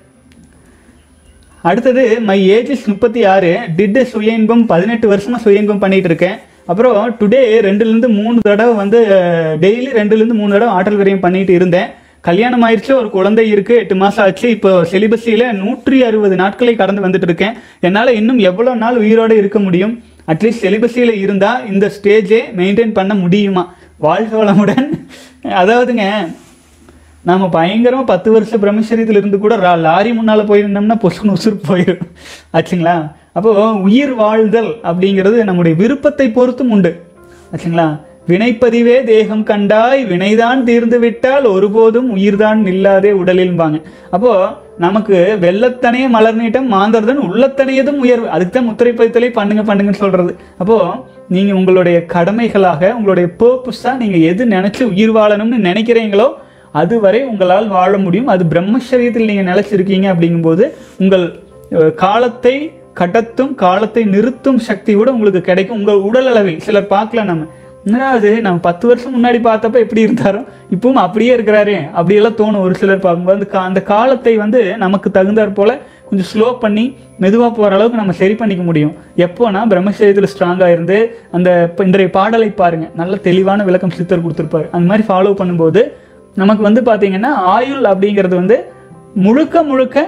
அடுத்தது மை ஏஜ் இஸ் முப்பத்தி ஆறு டிட் சுய இன்பம் பதினெட்டு வருஷமா சுய இன்பம் பண்ணிட்டு இருக்கேன் அப்புறம் டுடே ரெண்டுலேருந்து மூணு தடவை வந்து டெய்லி ரெண்டுலேருந்து மூணு தடவை ஆற்றல் விரயம் பண்ணிட்டு இருந்தேன் கல்யாணம் ஆயிடுச்சு ஒரு குழந்தை இருக்கு எட்டு மாசம் ஆச்சு இப்போ செலிபஸியில் நூற்றி அறுபது நாட்களை கடந்து வந்துட்டு இருக்கேன் என்னால் இன்னும் எவ்வளோ நாள் உயிரோட இருக்க முடியும் அட்லீஸ்ட் செலிபஸியில் இருந்தால் இந்த ஸ்டேஜே மெயின்டைன் பண்ண முடியுமா வாழ்க வளமுடன் அதாவதுங்க நாம பயங்கரமா பத்து வருஷம் பிரம்மச்சரியத்தில் இருந்து கூட ரா- லாரி முன்னால போயிருந்தோம்னா பொசுன்னு உசுறு போயிடும் ஆச்சுங்களா அப்போ உயிர் வாழ்தல் அப்படிங்கிறது நம்முடைய விருப்பத்தை பொறுத்தும் உண்டு ஆச்சுங்களா வினைப்பதிவே தேகம் கண்டாய் வினைதான் தீர்ந்து விட்டால் ஒருபோதும் உயிர்தான் நில்லாதே உடலில்பாங்க அப்போ நமக்கு வெள்ளத்தனைய மலர் நீட்டம் மாந்தர்தன் உள்ளத்தனையதும் உயர்வு அதுக்கு தான் முத்திரை பதித்தலை பண்ணுங்க பண்ணுங்கன்னு சொல்றது அப்போ நீங்க உங்களுடைய கடமைகளாக உங்களுடைய பர்பஸா நீங்க எது நினைச்சு உயிர் வாழணும்னு நினைக்கிறீங்களோ அதுவரை உங்களால் வாழ முடியும் அது பிரம்மச்சரியத்தில் நீங்க நிலைச்சிருக்கீங்க அப்படிங்கும்போது உங்கள் அஹ், காலத்தை கடத்தும் காலத்தை நிறுத்தும் சக்தி கூட உங்களுக்கு கிடைக்கும் உங்கள் உடல் அளவில் சிலர் பார்க்கலாம் நம்ம என்னடா அது நம்ம பத்து வருஷம் முன்னாடி பார்த்தப்ப எப்படி இருந்தாரோ இப்பவும் அப்படியே இருக்கிறாரே அப்படியெல்லாம் தோணும் ஒரு சிலர் பார்க்கும்போது அந்த கா- அந்த காலத்தை வந்து நமக்கு தகுந்தாற் போல கொஞ்சம் ஸ்லோ பண்ணி மெதுவாக போகிற அளவுக்கு நம்ம சரி பண்ணிக்க முடியும் எப்போனா பிரம்மச்சரியத்தில் ஸ்ட்ராங்காக இருந்து அந்த இப்ப இன்றைய பாடலை பாருங்க நல்ல தெளிவான விளக்கம் சித்தர் கொடுத்துருப்பாரு அந்த மாதிரி ஃபாலோ பண்ணும்போது நமக்கு வந்து பார்த்தீங்கன்னா ஆயுள் அப்படிங்கிறது வந்து முழுக்க முழுக்க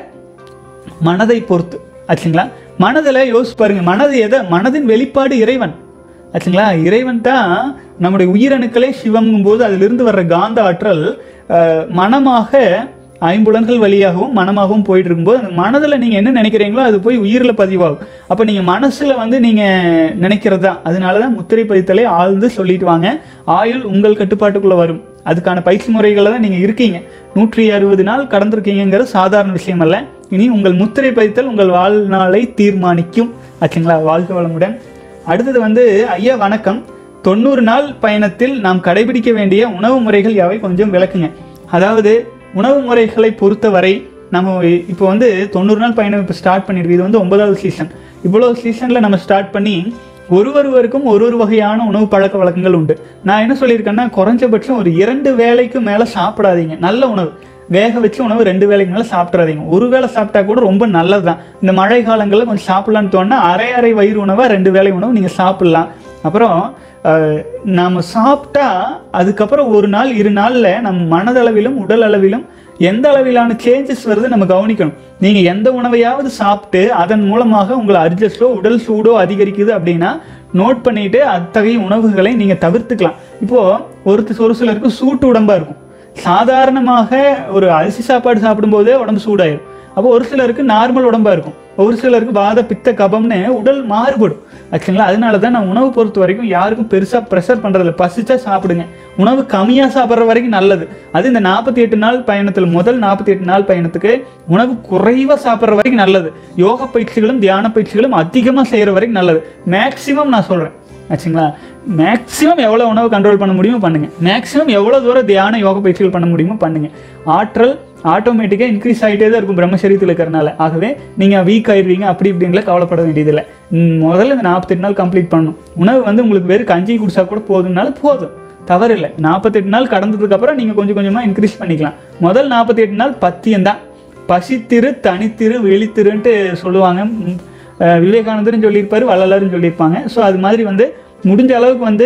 மனதை பொறுத்து ஆச்சுங்களா மனதில் யோசிச்சு பாருங்க மனது எதை மனதின் வெளிப்பாடு இறைவன் ஆச்சுங்களா இறைவன் தான் நம்முடைய உயிரணுக்களே சிவங்கும் போது அதிலிருந்து வர்ற காந்த ஆற்றல் அஹ், மனமாக ஐம்புலன்கள் வழியாகவும் மனமாகவும் போயிட்டு இருக்கும்போது அந்த மனதில் நீங்கள் என்ன நினைக்கிறீங்களோ அது போய் உயிரில் பதிவாகும் அப்போ நீங்கள் மனசில் வந்து நீங்கள் நினைக்கிறது தான் அதனால தான் முத்திரை பதித்தலை ஆழ்ந்து சொல்லிட்டு வாங்க ஆயுள் உங்கள் கட்டுப்பாட்டுக்குள்ளே வரும் அதுக்கான பயிற்சி முறைகளில் தான் நீங்கள் இருக்கீங்க நூற்றி அறுபது நாள் கடந்திருக்கீங்கிறது சாதாரண விஷயம் அல்ல இனி உங்கள் முத்திரை பதித்தல் உங்கள் வாழ்நாளை தீர்மானிக்கும் ஆச்சுங்களா வாழ்க வளமுடன் அடுத்தது வந்து ஐயா வணக்கம் தொண்ணூறு நாள் பயணத்தில் நாம் கடைபிடிக்க வேண்டிய உணவு முறைகள் யாவை கொஞ்சம் விளக்குங்க அதாவது உணவு முறைகளை பொறுத்தவரை நம்ம இப்போ வந்து தொண்ணூறு நாள் பயணம் இப்போ ஸ்டார்ட் பண்ணிருக்கு இது வந்து ஒன்பதாவது சீசன் இவ்வளோ சீசனில் நம்ம ஸ்டார்ட் பண்ணி ஒரு ஒருவருக்கும் ஒரு ஒரு வகையான உணவு பழக்க வழக்கங்கள் உண்டு நான் என்ன சொல்லியிருக்கேன்னா குறைஞ்சபட்சம் ஒரு இரண்டு வேளைக்கு மேலே சாப்பிடாதீங்க நல்ல உணவு வேக வச்சு உணவு ரெண்டு வேளைக்கு மேலே சாப்பிட்றாதீங்க ஒரு வேளை சாப்பிட்டா கூட ரொம்ப நல்லது தான் இந்த மழை காலங்களில் கொஞ்சம் சாப்பிட்லான்னு தோணுனா அரை அரை வயிறு உணவாக ரெண்டு வேளை உணவு நீங்கள் சாப்பிட்லாம் அப்புறம் அஹ், நாம சாப்பிட்டா அதுக்கப்புறம் ஒரு நாள் இரு நாளில் நம் மனதளவிலும் உடல் அளவிலும் எந்த அளவிலான சேஞ்சஸ் வருது நம்ம கவனிக்கணும் நீங்கள் எந்த உணவையாவது சாப்பிட்டு அதன் மூலமாக உங்களை அட்ஜஸ்டோ உடல் சூடோ அதிகரிக்குது அப்படின்னா நோட் பண்ணிட்டு அத்தகைய உணவுகளை நீங்கள் தவிர்த்துக்கலாம் இப்போ ஒருத்தர் ஒரு சிலருக்கு சூட்டு உடம்பா இருக்கும் சாதாரணமாக ஒரு அரிசி சாப்பாடு சாப்பிடும்போதே உடம்பு சூடாயிரும் அப்போ ஒரு சிலருக்கு நார்மல் உடம்பா இருக்கும் ஒரு சிலருக்கு வாத பித்த கபம்னு உடல் மாறுபடும் ஆக்சுவலா அதனால தான் நான் உணவு பொறுத்த வரைக்கும் யாருக்கும் பெருசாக ப்ரெஷர் பண்ணுறதில்ல பசிச்சா சாப்பிடுங்க உணவு கம்மியாக சாப்பிட்ற வரைக்கும் நல்லது அது இந்த நாற்பத்தி எட்டு நாள் பயணத்தில் முதல் நாற்பத்தி எட்டு நாள் பயணத்துக்கு உணவு குறைவாக சாப்பிட்ற வரைக்கும் நல்லது யோக பயிற்சிகளும் தியான பயிற்சிகளும் அதிகமாக செய்கிற வரைக்கும் நல்லது மேக்ஸிமம் நான் சொல்கிறேன் ஆச்சுங்களா மேக்ஸிமம் எவ்வளோ உணவு கண்ட்ரோல் பண்ண முடியுமோ பண்ணுங்க மேக்ஸிமம் எவ்வளோ தூரம் தியான யோக பயிற்சிகள் பண்ண முடியுமோ பண்ணுங்க ஆற்றல் ஆட்டோமேட்டிக்காக இன்க்ரீஸ் ஆகிட்டே தான் இருக்கும் பிரம்மச்சரியத்தில் இருக்கிறனால ஆகவே நீங்கள் வீக் ஆயிடுவீங்க அப்படி இப்படின்லாம் கவலைப்பட வேண்டியதில்லை ம், முதல்ல இந்த நாற்பத்தெட்டு நாள் கம்ப்ளீட் பண்ணணும் உணவு வந்து உங்களுக்கு வெறும் கஞ்சி குடிச்சா கூட போதும்னாலும் போதும் தவறில்லை நாற்பத்தெட்டு நாள் கடந்ததுக்கப்புறம் நீங்கள் கொஞ்சம் கொஞ்சமாக இன்க்ரீஸ் பண்ணிக்கலாம் முதல் நாற்பத்தெட்டு நாள் பத்தியம் தான் பசித்திரு தனித்திரு விழித்திருன்ட்டு சொல்லுவாங்க ம், அஹ் விவேகானந்தரும் சொல்லியிருப்பாரு வள்ளலாரும் சொல்லியிருப்பாங்க ஸோ அது மாதிரி வந்து முடிஞ்ச அளவுக்கு வந்து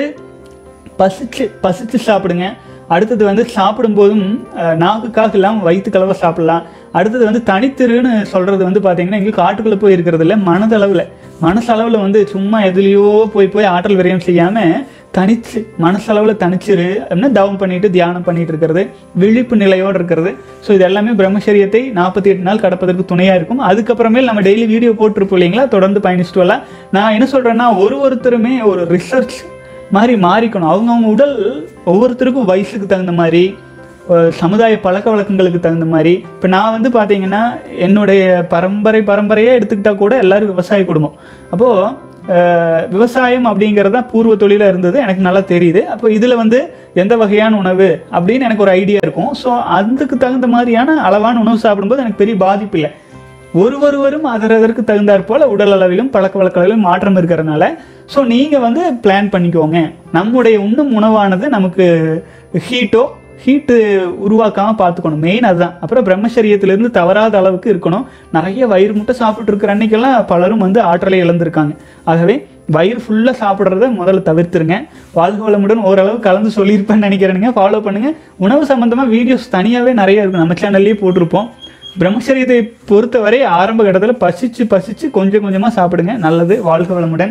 பசிச்சு பசிச்சு சாப்பிடுங்க அடுத்தது வந்து சாப்பிடும்போதும் அஹ், நாக்குக்காக இல்லாமல் வயிற்றுக்களவை சாப்பிடலாம் அடுத்தது வந்து தனித்திருன்னு சொல்கிறது வந்து பார்த்தீங்கன்னா எங்கே காட்டுக்குள்ளே போய் இருக்கிறது இல்லை மனதளவில் மனசளவில் வந்து சும்மா எதுலேயோ போய் போய் ஆற்றல் விரயம் செய்யாமல் தனிச்சு மனசளவில் தனிச்சிரு அப்படின்னா தவம் பண்ணிட்டு தியானம் பண்ணிட்டு இருக்கிறது விழிப்பு நிலையோடு இருக்கிறது ஸோ இது எல்லாமே பிரம்மச்சரியத்தை நாற்பத்தி எட்டு நாள் கடப்பதற்கு துணையாக இருக்கும் அதுக்கப்புறமேல் நம்ம டெய்லி வீடியோ போட்டிருப்போம் இல்லைங்களா தொடர்ந்து பயணிச்சுட்டு வரலாம் நான் என்ன சொல்கிறேன்னா ஒரு ஒருத்தருமே ஒரு ரிசர்ச் மாதிரி மாறிக்கணும் அவங்கவுங்க உடல் ஒவ்வொருத்தருக்கும் வயசுக்கு தகுந்த மாதிரி அஹ், சமுதாய பழக்க வழக்கங்களுக்கு தகுந்த மாதிரி இப்போ நான் வந்து பார்த்தீங்கன்னா என்னுடைய பரம்பரை பரம்பரையே எடுத்துக்கிட்டா கூட எல்லாரும் விவசாய குடும்பம் அப்போது விவசாயம் அப்படிங்கிறது தான் பூர்வ தொழிலாக இருந்தது எனக்கு நல்லா தெரியுது அப்போ இதில் வந்து எந்த வகையான உணவு அப்படின்னு எனக்கு ஒரு ஐடியா இருக்கும் ஸோ அதுக்கு தகுந்த மாதிரியான அளவான உணவு சாப்பிடும்போது எனக்கு பெரிய பாதிப்பு இல்லை ஒருவொருவரும் அதற்கு தகுந்தாற் போல உடல் அளவிலும் பழக்க வழக்கங்களிலும் மாற்றம் இருக்கிறதுனால ஸோ நீங்கள் வந்து பிளான் பண்ணிக்கோங்க நம்முடைய உண்ணும் உணவானது நமக்கு ஹீட்டோ ஹீட்டு உருவாக்காமல் பார்த்துக்கணும் மெயின் அதுதான் அப்புறம் பிரம்மச்சரியத்திலிருந்து தவறாத அளவுக்கு இருக்கணும் நிறைய வயிறு முட்டை சாப்பிட்டு இருக்கிற அன்னைக்கெல்லாம் பலரும் வந்து ஆற்றலை இழந்திருக்காங்க ஆகவே வயிறு ஃபுல்லாக சாப்பிட்றத முதல்ல தவிர்த்துருங்க வாழ்க வளமுடன் ஓரளவு கலந்து சொல்லியிருப்பேன்னு நினைக்கிறேனுங்க ஃபாலோ பண்ணுங்க உணவு சம்பந்தமாக வீடியோஸ் தனியாகவே நிறைய இருக்கும் நம்ம சேனல்லையே போட்டிருப்போம் பிரம்மச்சரியத்தை பொறுத்தவரை ஆரம்ப கட்டத்தில் பசிச்சு பசிச்சு கொஞ்சம் கொஞ்சமாக சாப்பிடுங்க நல்லது வாழ்க வளமுடன்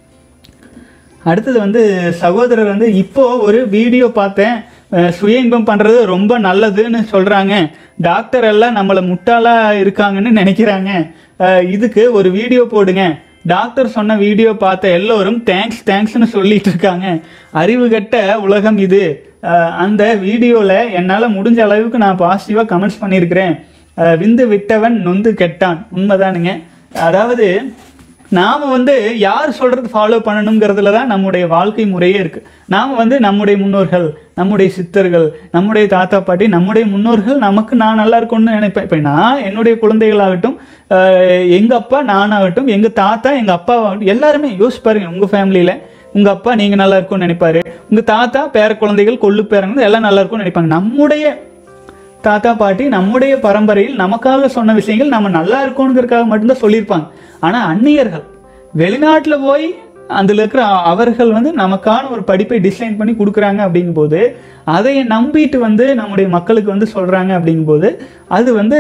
அடுத்தது வந்து சகோதரர் வந்து இப்போ ஒரு வீடியோ பார்த்தேன் அஹ் சுய இன்பம் பண்ணுறது ரொம்ப நல்லதுன்னு சொல்கிறாங்க டாக்டர் எல்லாம் நம்மளை முட்டாளா இருக்காங்கன்னு நினைக்கிறாங்க அஹ் இதுக்கு ஒரு வீடியோ போடுங்க டாக்டர் சொன்ன வீடியோ பார்த்த எல்லோரும் தேங்க்ஸ் தேங்க்ஸ்னு சொல்லிட்டு இருக்காங்க அறிவு கெட்ட உலகம் இது அஹ் அந்த வீடியோவில் என்னால் முடிஞ்ச அளவுக்கு நான் பாசிட்டிவாக கமெண்ட்ஸ் பண்ணியிருக்கிறேன் அஹ் விந்து விட்டவன் நொந்து கெட்டான் உண்மைதானுங்க அதாவது நாம் வந்து யார் சொல்கிறது ஃபாலோ பண்ணணுங்கிறதுல தான் நம்முடைய வாழ்க்கை முறையே இருக்குது நாம் வந்து நம்முடைய முன்னோர்கள் நம்முடைய சித்தர்கள் நம்முடைய தாத்தா பாட்டி நம்முடைய முன்னோர்கள் நமக்கு நான் நல்லா இருக்கும்னு நினைப்பேன் இப்போ நான் என்னுடைய குழந்தைகளாகட்டும் எங்கள் அப்பா நானாகட்டும் எங்கள் தாத்தா எங்கள் அப்பாவாகட்டும் எல்லாருமே யோசிச்சு பாருங்க உங்கள் ஃபேமிலியில் உங்கள் அப்பா நீங்கள் நல்லா இருக்கும்னு நினைப்பாரு உங்கள் தாத்தா பேர குழந்தைகள் கொள்ளு பேரங்க எல்லாம் நல்லா இருக்கும்னு நினைப்பாங்க நம்முடைய தாத்தா பாட்டி நம்முடைய பரம்பரையில் நமக்காக சொன்ன விஷயங்கள் நம்ம நல்லா இருக்கணுங்கிறதுக்காக மட்டும்தான் சொல்லியிருப்பாங்க ஆனால் அந்நியர்கள் வெளிநாட்டில் போய் அதில் இருக்கிற அ- அவர்கள் வந்து நமக்கான ஒரு படிப்பை டிசைன் பண்ணி கொடுக்குறாங்க அப்படிங்கும்போது அதை நம்பிட்டு வந்து நம்முடைய மக்களுக்கு வந்து சொல்கிறாங்க அப்படிங்கும்போது அது வந்து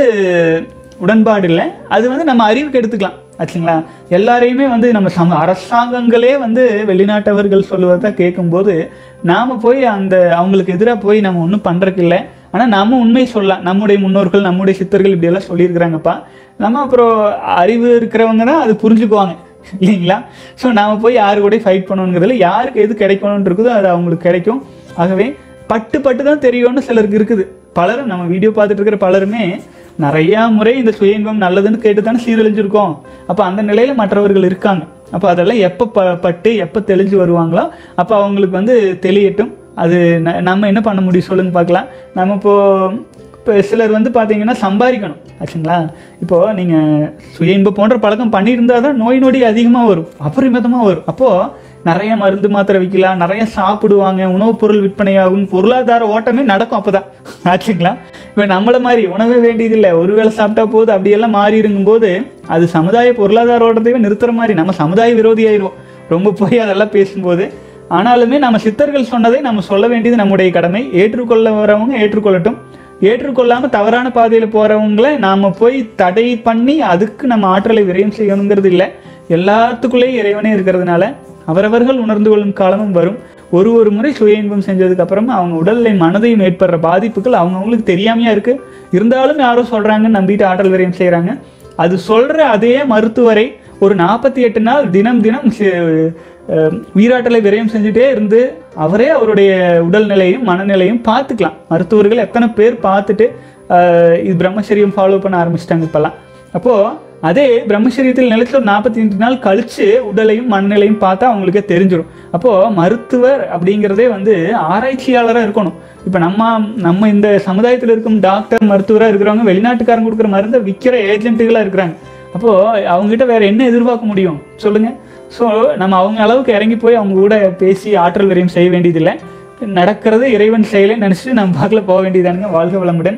உடன்பாடு இல்லை அது வந்து நம்ம அறிவுக்கு எடுத்துக்கலாம் ஆச்சுங்களா எல்லாரையுமே வந்து நம்ம சம அரசாங்கங்களே வந்து வெளிநாட்டவர்கள் சொல்லுவதை கேட்கும்போது நாம் போய் அந்த அவங்களுக்கு எதிராக போய் நம்ம ஒன்றும் பண்ணுறதுக்கு இல்லை ஆனால் நம்ம உண்மை சொல்லலாம் நம்முடைய முன்னோர்கள் நம்முடைய சித்தர்கள் இப்படியெல்லாம் சொல்லியிருக்கிறாங்கப்பா நம்ம அப்புறம் அறிவு இருக்கிறவங்க தான் அது புரிஞ்சுக்குவாங்க இல்லைங்களா ஸோ நாம் போய் யாரு கூட ஃபைட் பண்ணணுங்கிறதுல யாருக்கு எது கிடைக்கணும்னு இருக்குதோ அது அவங்களுக்கு கிடைக்கும் ஆகவே பட்டு பட்டு தான் தெரியும்னு சிலருக்கு இருக்குது பலரும் நம்ம வீடியோ பார்த்துட்டு இருக்கிற பலருமே நிறையா முறை இந்த சுய இன்பம் நல்லதுன்னு கேட்டு தானே சீரழிஞ்சிருக்கோம் அப்போ அந்த நிலையில் மற்றவர்கள் இருக்காங்க அப்போ அதெல்லாம் எப்போ ப பட்டு எப்போ தெளிஞ்சு வருவாங்களோ அப்போ அவங்களுக்கு வந்து தெளியட்டும் அது ந- நம்ம என்ன பண்ண முடியும் சொல்லுங்க பார்க்கலாம் நம்ம இப்போ இப்போ சிலர் வந்து பார்த்தீங்கன்னா சம்பாதிக்கணும் ஆச்சுங்களா இப்போது நீங்கள் சுய இன்பம் போன்ற பழக்கம் பண்ணியிருந்தால் தான் நோய் நொடி அதிகமாக வரும் அபரிமிதமாக வரும் அப்போது நிறைய மருந்து மாத்திரை விற்கலாம் நிறைய சாப்பிடுவாங்க உணவுப் பொருள் விற்பனையாகும் பொருளாதார ஓட்டமே நடக்கும் அப்பதான் ஆச்சுங்களா இப்போ நம்மள மாதிரி உணவே வேண்டியதில்லை ஒருவேளை சாப்பிட்டா போதும் அப்படியெல்லாம் மாறிடுங்கும் போது அது சமுதாய பொருளாதார ஓட்டத்தையே நிறுத்துற மாதிரி நம்ம சமுதாய விரோதி ஆயிரும் ரொம்ப போய் அதெல்லாம் பேசும்போது ஆனாலுமே நம்ம சித்தர்கள் சொன்னதை நம்ம சொல்ல வேண்டியது நம்முடைய கடமை ஏற்றுக்கொள்ள வரவங்க ஏற்றுக்கொள்ளட்டும் ஏற்றுக்கொள்ளாம தவறான பாதையில போறவங்கள நாம போய் தடை பண்ணி அதுக்கு நம்ம ஆற்றலை விரயம் செய்யணுங்கிறது இல்லை எல்லாத்துக்குள்ளேயும் இறைவனே இருக்கிறதுனால அவரவர்கள் உணர்ந்து கொள்ளும் காலமும் வரும் ஒரு ஒரு முறை சுய இன்பம் செஞ்சதுக்கு அப்புறமா அவங்க உடல்ல மனதையும் ஏற்படுற பாதிப்புகள் அவங்கவுங்களுக்கு தெரியாமையா இருக்கு இருந்தாலும் யாரோ சொல்றாங்கன்னு நம்பிட்டு ஆற்றல் விரயம் செய்றாங்க அது சொல்ற அதே மருத்துவரை ஒரு நாற்பத்தி எட்டு நாள் தினம் தினம் சி- அஹ் உயிராற்றலை விரயம் செஞ்சுட்டே இருந்து அவரே அவருடைய உடல்நிலையும் மனநிலையும் பார்த்துக்கலாம் மருத்துவர்கள் எத்தனை பேர் பார்த்துட்டு அஹ் இது பிரம்மச்சரியம் ஃபாலோ பண்ண ஆரம்பிச்சிட்டாங்க இப்போல்லாம் அப்போது அதே பிரம்மச்சரியத்தில் நிலைச்சு ஒரு நாற்பத்தி அஞ்சு நாள் கழிச்சு உடலையும் மனநிலையும் பார்த்தா அவங்களுக்கே தெரிஞ்சிடும் அப்போது மருத்துவர் அப்படிங்கிறதே வந்து ஆராய்ச்சியாளராக இருக்கணும் இப்போ நம்ம நம்ம இந்த சமுதாயத்தில் இருக்கும் டாக்டர் மருத்துவராக இருக்கிறவங்க வெளிநாட்டுக்காரங்க கொடுக்குற மருந்தை விற்கிற ஏஜென்ட்டுகளாக இருக்கிறாங்க அப்போது அவங்ககிட்ட வேற என்ன எதிர்பார்க்க முடியும் சொல்லுங்கள் ஸோ நம்ம அவங்க அளவுக்கு இறங்கி போய் அவங்க கூட பேசி ஆற்றல் விரயம் செய்ய வேண்டியதில்லை நடக்கிறது இறைவன் செயலை நினச்சிட்டு நம்ம பார்க்கல போக வேண்டியதானுங்க வாழ்க வளமுடன்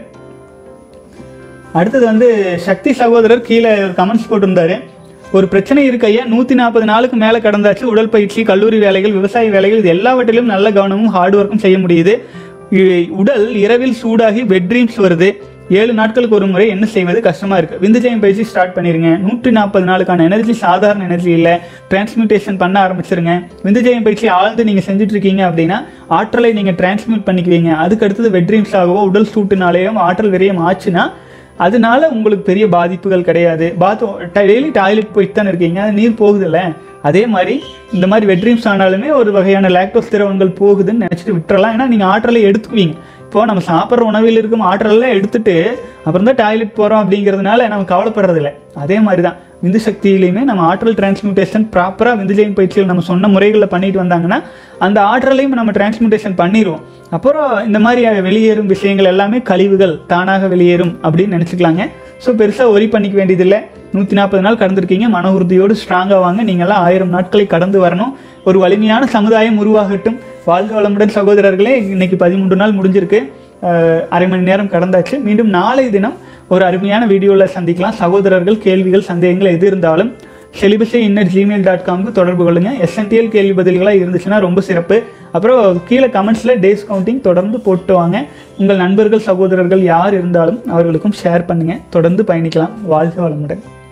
அடுத்தது வந்து சக்தி சகோதரர் கீழே கமெண்ட்ஸ் போட்டிருந்தாரு ஒரு பிரச்சனை இருக்கு ஐயா நூற்றி நாற்பது நாளுக்கு மேலே கடந்தாச்சு உடற்பயிற்சி கல்லூரி வேலைகள் விவசாய வேலைகள் இது எல்லாவற்றிலும் நல்ல கவனமும் ஹார்ட் ஒர்க்கும் செய்ய முடியுது இ- உடல் இரவில் சூடாகி பெட் ட்ரீம்ஸ் வருது ஏழு நாட்களுக்கு ஒரு முறை என்ன செய்வது கஷ்டமா இருக்கு விந்துஜயம் பயிற்சி ஸ்டார்ட் பண்ணிருங்க நூற்றி நாற்பது நாளுக்கான எனர்ஜி சாதாரண எனர்ஜி இல்லை டிரான்ஸ்மியூட்டேஷன் பண்ண ஆரம்பிச்சிருங்க விந்துஜயம் பயிற்சி ஆழ்ந்து நீங்க செஞ்சுட்டு இருக்கீங்க அப்படின்னா ஆற்றலை நீங்க டிரான்ஸ்மியூட் பண்ணிக்குவீங்க அதுக்கு அடுத்தது வெட் ட்ரீம்ஸ் ஆகவோ உடல் சூட்டுனாலேயோ ஆற்றல் விரயம் ஆச்சுன்னா அதனால உங்களுக்கு பெரிய பாதிப்புகள் கிடையாது பாத் டெய்லி டாய்லெட் போயிட்டு தானே இருக்கீங்க அது நீர் போகுதுல்ல அதே மாதிரி இந்த மாதிரி வெட்ரீம்ஸ் ஆனாலுமே ஒரு வகையான லாக்டோஸ் திரவங்கள் போகுதுன்னு நினச்சிட்டு விட்டுறலாம் ஏன்னா நீங்கள் ஆற்றலை எடுத்துக்குவீங்க இப்போ நம்ம சாப்பிட்ற உணவில் இருக்கும் ஆற்றலெல்லாம் எடுத்துட்டு அப்புறம் தான் டாய்லெட் போகிறோம் அப்படிங்கிறதுனால நம்ம கவலைப்படுறதில்ல அதே மாதிரி தான் விந்து சக்தியிலையுமே நம்ம ஆற்றல் டிரான்ஸ்மியூட்டேஷன் ப்ராப்பராக விந்துஜெயின் பயிற்சிகள் நம்ம சொன்ன முறைகளில் பண்ணிட்டு வந்தாங்கன்னா அந்த ஆற்றலையும் நம்ம டிரான்ஸ்மியூட்டேஷன் பண்ணிடுவோம் அப்புறம் இந்த மாதிரி வெளியேறும் விஷயங்கள் எல்லாமே கழிவுகள் தானாக வெளியேறும் அப்படின்னு நினச்சிக்கலாங்க ஸோ பெருசாக ஒரி பண்ணிக்க வேண்டியதில்லை நூற்றி நாற்பது நாள் கடந்திருக்கீங்க மன உறுதியோடு ஸ்ட்ராங்காக வாங்க நீங்கள்லாம் ஆயிரம் நாட்களை கடந்து வரணும் ஒரு வலிமையான சமுதாயம் உருவாகட்டும் வாழ்க வளமுடன் சகோதரர்களே இன்னைக்கு பதிமூன்று நாள் முடிஞ்சிருக்கு அஹ், அரை மணி நேரம் கடந்தாச்சு மீண்டும் நாளை தினம் ஒரு அருமையான வீடியோவில் சந்திக்கலாம் சகோதரர்கள் கேள்விகள் சந்தேகங்கள் எது இருந்தாலும் செலிபஸை இன்னர் ஜிமெயில் டாட் காம்க்கு தொடர்பு கொள்ளுங்க எஸ்என்டிஎல் கேள்வி பதில்களாக இருந்துச்சுன்னா ரொம்ப சிறப்பு அப்புறம் கீழே கமெண்ட்ஸில் டேஸ் கவுண்டிங் தொடர்ந்து போட்டு வாங்க உங்கள் நண்பர்கள் சகோதரர்கள் யார் இருந்தாலும் அவர்களுக்கும் ஷேர் பண்ணுங்கள் தொடர்ந்து பயணிக்கலாம் வாழ்க வளமுடன்